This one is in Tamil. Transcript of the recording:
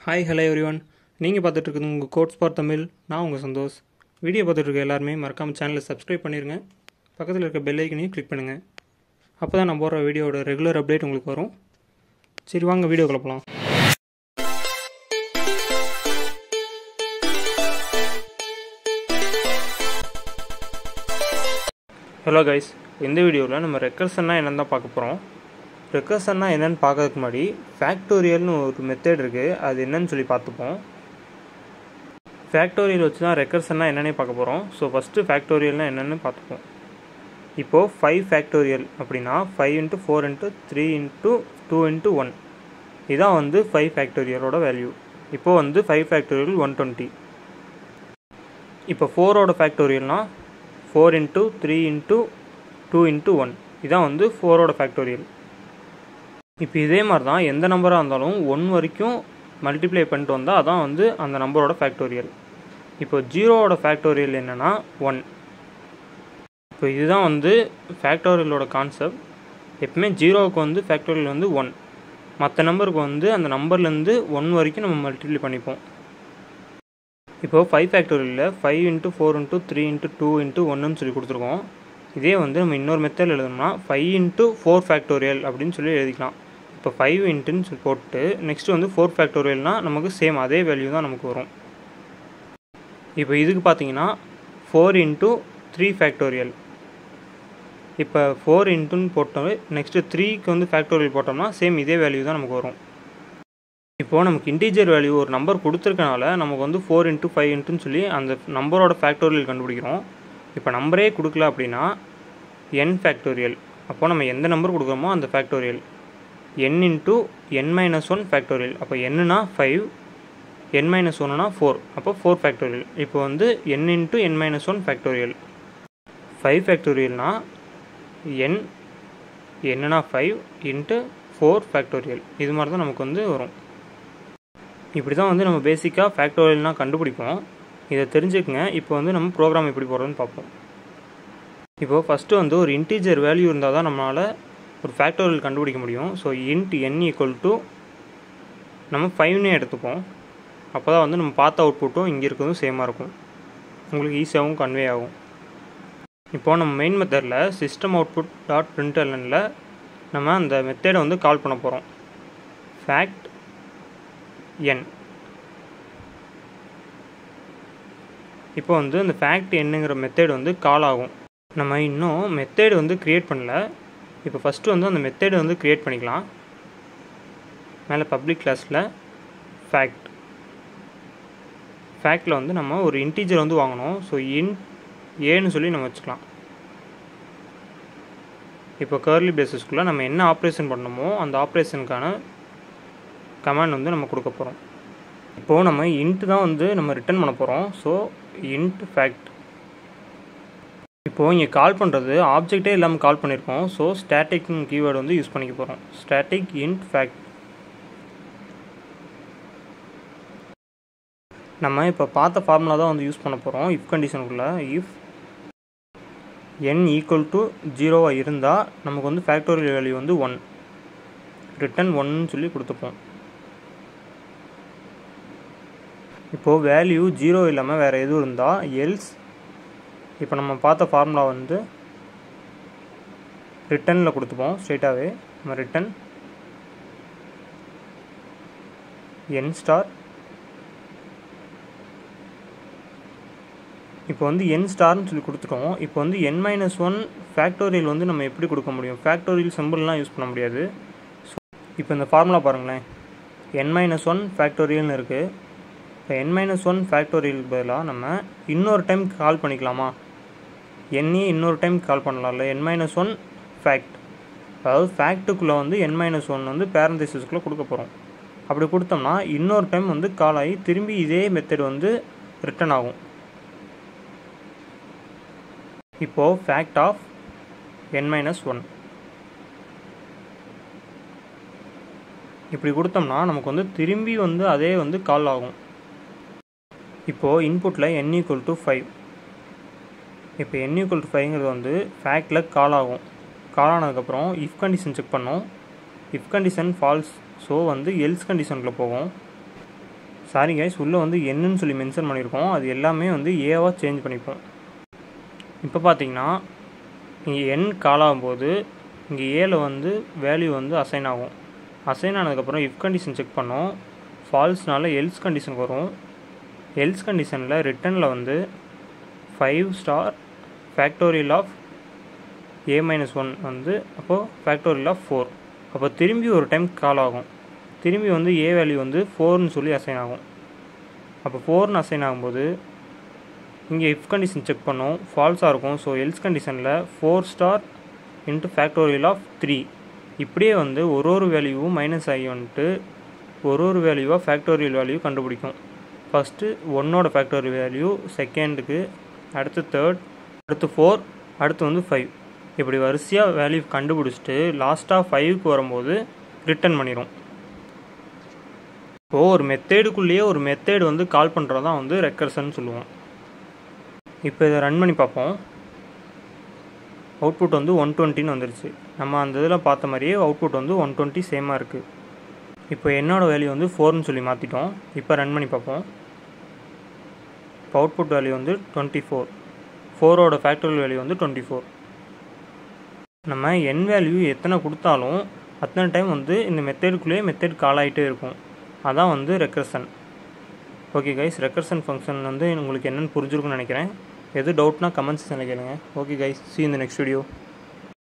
ஹாய் ஹலோ எவ்ரி ஒன் நீங்கள் பார்த்துட்டு இருக்குது உங்கள் கோட்ஸ் ஃபார் தமிழ் நான் உங்கள் சந்தோஷ் வீடியோ பார்த்துட்டு இருக்க எல்லாருமே மறக்காமல் சேனலை சப்ஸ்கிரைப் பண்ணிடுங்க பக்கத்தில் இருக்க பெல் ஐக்கனையும் கிளிக் பண்ணுங்கள் அப்போ தான் நான் போடுற வீடியோட ரெகுலர் அப்டேட் உங்களுக்கு வரும் சரி வாங்க வீடியோ போகலாம் ஹலோ கைஸ் இந்த வீடியோவில் நம்ம ரெக்கர்சன்னா என்னன்னு தான் பார்க்க போகிறோம் ரெக்கர்சன்னா என்னன்னு பார்க்கறதுக்கு முன்னாடி ஃபேக்டோரியல்னு ஒரு மெத்தட் இருக்குது அது என்னன்னு சொல்லி பார்த்துப்போம் ஃபேக்டோரியல் வச்சு தான் ரெக்கர்சன்னா என்னன்னே பார்க்க போகிறோம் ஸோ ஃபஸ்ட்டு ஃபேக்டோரியல்னால் என்னென்னு பார்த்துப்போம் இப்போது ஃபைவ் ஃபேக்டோரியல் அப்படின்னா five into four into three into two into one இதான் வந்து ஃபைவ் ஃபேக்டோரியலோட வேல்யூ இப்போது வந்து ஃபைவ் ஃபேக்டோரியல் ஒன் டுவெண்ட்டி இப்போ ஃபோரோட ஃபேக்டோரியல்னா four into three into two into one இதான் வந்து ஃபோரோட ஃபேக்டோரியல் இப்போ இதே மாதிரி தான் எந்த நம்பராக இருந்தாலும் ஒன் வரைக்கும் மல்டிப்ளை பண்ணிட்டு வந்தால் அதான் வந்து அந்த நம்பரோட ஃபேக்டோரியல் இப்போ ஜீரோவோட ஃபேக்டோரியல் என்னென்னா ஒன் இப்போ இதுதான் வந்து ஃபேக்டோரியலோட கான்செப்ட் எப்பவுமே ஜீரோவுக்கு வந்து ஃபேக்டோரியல் வந்து ஒன் மற்ற நம்பருக்கு வந்து அந்த நம்பர்லேருந்து ஒன் வரைக்கும் நம்ம மல்டிப்ளை பண்ணிப்போம் இப்போது ஃபைவ் ஃபேக்டோரியலில் five into four into three into two into ஒன்றுன்னு சொல்லி கொடுத்துருக்கோம் இதே வந்து நம்ம இன்னொரு மெத்தட் எழுதணும்னா ஃபைவ் இன்ட்டு ஃபோர் ஃபேக்டோரியல் அப்படின்னு சொல்லி எழுதிக்கலாம் இப்போ ஃபைவ் இன்ட்டுன்னு சொல்லி போட்டு நெக்ஸ்ட் வந்து ஃபோர் ஃபேக்டோரியல்னால் நமக்கு சேம் அதே வேல்யூ தான் நமக்கு வரும் இப்போ இதுக்கு பார்த்தீங்கன்னா ஃபோர் இன்ட்டு த்ரீ ஃபேக்டோரியல் இப்போ ஃபோர் இன்ட்டுன்னு போட்டோம் நெக்ஸ்ட்டு த்ரீக்கு வந்து ஃபேக்டோரியல் போட்டோம்னா சேம் இதே வேல்யூ தான் நமக்கு வரும் இப்போது நமக்கு இன்டீஜர் வேல்யூ ஒரு நம்பர் கொடுத்துருக்கனால நமக்கு வந்து ஃபோர் இன்ட்டு ஃபைவ் இன்ட்டுன்னு சொல்லி அந்த நம்பரோட ஃபேக்டோரியல் கண்டுபிடிக்கிறோம் இப்போ நம்பரே கொடுக்கல அப்படின்னா என் ஃபேக்டோரியல் அப்போது நம்ம எந்த நம்பர் கொடுக்குறோமோ அந்த factorial N into N minus one factorial அப்போ என்னன்னா ஃபைவ் என் மைனஸ் ஒன்னுனா ஃபோர் அப்போ ஃபோர் ஃபேக்டோரியல் இப்போ வந்து N into N minus one factorial five ஃபேக்டோரியல்னா என் என்னன்னா ஃபைவ் இன்ட்டு ஃபோர் ஃபேக்டோரியல் இது மாதிரி தான் நமக்கு வந்து வரும் இப்படி தான் வந்து நம்ம பேசிக்காக ஃபேக்டோரியல்னால் கண்டுபிடிப்போம் இதை தெரிஞ்சுக்கங்க இப்போ வந்து நம்ம ப்ரோக்ராம் எப்படி போடுறதுன்னு பார்ப்போம் இப்போது ஃபஸ்ட்டு வந்து ஒரு இன்டீஜர் வேல்யூ இருந்தால் தான் நம்மளால் ஒரு ஃபேக்டோரியல் கண்டுபிடிக்க முடியும் so int N equal to நம்ம ஃபைவ்னே எடுத்துப்போம் அப்போ தான் வந்து நம்ம பார்த்த அவுட்புட்டும் இங்கே இருக்கிறதும் சேமாக இருக்கும் உங்களுக்கு ஈஸியாகவும் கன்வே ஆகும் இப்போது நம்ம மெயின் மெத்தடில் சிஸ்டம் அவுட்புட் டாட் பிரிண்டர்லனில் நம்ம அந்த மெத்தடை வந்து கால் பண்ண போகிறோம் ஃபேக்ட் என் இப்போ வந்து இந்த ஃபேக்ட் என்னங்கிற மெத்தேட் வந்து கால் ஆகும் நம்ம இன்னும் மெத்தேடு வந்து க்ரியேட் பண்ணல இப்போ ஃபஸ்ட்டு வந்து அந்த மெத்தேடு வந்து க்ரியேட் பண்ணிக்கலாம் மேலே பப்ளிக் கிளாஸில் ஃபேக்ட் ஃபேக்டில் வந்து நம்ம ஒரு இன்டீஜர் வந்து வாங்கணும் ஸோ இன் ஏன்னு சொல்லி நம்ம வச்சுக்கலாம் இப்போ கர்லி பேசிஸ்க்குள்ளே நம்ம என்ன ஆப்ரேஷன் பண்ணணுமோ அந்த ஆப்ரேஷனுக்கான கமாண்ட் வந்து நம்ம கொடுக்க போகிறோம் இப்போது நம்ம இன்ட்டு தான் வந்து நம்ம ரிட்டர்ன் பண்ண போகிறோம் ஸோ இன்ட் ஃபேக்ட் இப்போது இங்கே கால் பண்ணுறது ஆப்ஜெக்டே இல்லாமல் கால் பண்ணியிருக்கோம் ஸோ ஸ்டாட்டிக் கீவேர்டு வந்து யூஸ் பண்ணிக்க போகிறோம் ஸ்டாட்டிக் இன்ட் ஃபேக்ட் நம்ம இப்போ பார்த்த ஃபார்முலா தான் வந்து யூஸ் பண்ண போகிறோம் இஃப் கண்டிஷனுக்குள்ளே இஃப் என் ஈக்குவல் டு ஜீரோவாக இருந்தால் நமக்கு வந்து ஃபேக்டோரியல் வேல்யூ வந்து ஒன் ரிட்டன் ஒன்னு சொல்லி கொடுத்துப்போம் இப்போது வேல்யூ ஜீரோ இல்லாமல் வேறு எதுவும் இருந்தால் எல்ஸ் இப்போ நம்ம பார்த்த ஃபார்முலா வந்து ரிட்டனில் கொடுத்துப்போம் ஸ்ட்ரெயிட்டாகவே நம்ம ரிட்டன் என் ஸ்டார் இப்போ வந்து என் ஸ்டார்னு சொல்லி கொடுத்துட்டோம் இப்போ வந்து என் மைனஸ் ஒன் ஃபேக்டோரியல் வந்து நம்ம எப்படி கொடுக்க முடியும் ஃபேக்டோரியல் சிம்பிள்லாம் யூஸ் பண்ண முடியாது ஸோ இப்போ இந்த ஃபார்முலா பாருங்களேன் என் மைனஸ் ஒன் ஃபேக்டோரியல்னு இருக்குது இப்போ என் மைனஸ் ஒன் ஃபேக்டோரியல் பதிலாக நம்ம இன்னொரு டைம் கால் பண்ணிக்கலாமா என்னையே இன்னொரு டைம் கால் பண்ணலாம்ல என் மைனஸ் ஒன் ஃபேக்ட் அதாவது ஃபேக்ட்டுக்குள்ளே வந்து என் மைனஸ் ஒன் வந்து பேரந்திசிஸ்க்குள்ளே கொடுக்க போகிறோம் அப்படி கொடுத்தோம்னா இன்னொரு டைம் வந்து கால் ஆகி திரும்பி இதே மெத்தட் வந்து ரிட்டன் ஆகும் இப்போது fact of N minus one இப்படி கொடுத்தோம்னா நமக்கு வந்து திரும்பி வந்து அதே வந்து கால் ஆகும் இப்போது இன்புட்டில் என் ஈக்குவல் டு ஃபைவ் இப்போ என் ஈக்குவல் டு ஃபைவ்ங்கிறது வந்து ஃபேக்டில் கால் ஆகும் கால் ஆனதுக்கப்புறம் இஃப் கண்டிஷன் செக் பண்ணோம் இஃப் கண்டிஷன் ஃபால்ஸ் ஸோ வந்து எல்ஸ் கண்டிஷனுக்குள்ள போகும் சாரி கைஸ் உள்ளே வந்து என்னன்னு சொல்லி மென்ஷன் பண்ணியிருக்கோம் அது எல்லாமே வந்து ஏவாக சேஞ்ச் பண்ணிப்போம் இப்போ பார்த்தீங்கன்னா இங்கே என் கால் ஆகும்போது இங்கே ஏல வந்து வேல்யூ வந்து அசைன் ஆகும் அசைன் ஆனதுக்கப்புறம் இஃப் கண்டிஷன் செக் பண்ணோம் ஃபால்ஸ்னால எல்ஸ் கண்டிஷனுக்கு வரும் எல்ஸ் கண்டிஷனில் ரிட்டனில் வந்து five star factorial of A minus one வந்து அப்போது ஃபேக்டோரியல் ஆஃப் ஃபோர் அப்போ திரும்பி ஒரு டைம் கால் ஆகும் திரும்பி வந்து ஏ வேல்யூ வந்து ஃபோர்னு சொல்லி அசைன் ஆகும் அப்போ ஃபோர்னு அசைன் ஆகும்போது இங்கே இஃப் கண்டிஷன் செக் பண்ணோம் ஃபால்ஸாக இருக்கும் ஸோ எல்ஸ் கண்டிஷனில் four star into factorial of three இப்படியே வந்து ஒரு ஒரு வேல்யூவும் மைனஸ் ஆகி வந்துட்டு ஒரு ஒரு வேல்யூவாக ஃபேக்டோரியல் வேல்யூ கண்டுபிடிக்கும் ஃபஸ்ட்டு ஒன்னோட ஃபேக்டோரியல் வேல்யூ செகண்டுக்கு அடுத்து தேர்ட் அடுத்து ஃபோர் அடுத்து வந்து ஃபைவ் இப்படி வரிசையாக வேல்யூ கண்டுபிடிச்சிட்டு லாஸ்ட்டாக ஃபைவ்க்கு வரும்போது ரிட்டர்ன் பண்ணிடும் இப்போது ஒரு மெத்தேடுக்குள்ளேயே ஒரு மெத்தேடு வந்து கால் பண்ணுறது தான் வந்து ரெக்கர்சன் சொல்லுவோம் இப்போ இதை ரன் பண்ணி பார்ப்போம் அவுட்புட் வந்து ஒன் டுவெண்ட்டின்னு வந்துருச்சு நம்ம அந்த இதில் பார்த்த மாதிரியே அவுட்புட் வந்து ஒன் டுவெண்ட்டி சேமாக இருக்குது இப்போ என்னோடய வேல்யூ வந்து ஃபோர்னு சொல்லி மாற்றிட்டோம் இப்போ ரன் பண்ணி பார்ப்போம் இப்போ அவுட்புட் வேல்யூ வந்து டுவெண்ட்டி ஃபோர் ஃபோரோட ஃபேக்டரியல் வேல்யூ வந்து டுவெண்ட்டி ஃபோர் நம்ம என் வேல்யூ எத்தனை கொடுத்தாலும் அத்தனை டைம் வந்து இந்த மெத்தேடுக்குள்ளேயே மெத்தேட் கால் ஆகிட்டே இருக்கும் அதான் வந்து recursion okay guys recursion function வந்து உங்களுக்கு என்னென்னு புரிஞ்சிருக்குன்னு நினைக்கிறேன் எது டவுட்னா கமெண்ட் செக்ஷனில் கேளுங்க ஓகே கைஸ் சி இந்த நெக்ஸ்ட் வீடியோ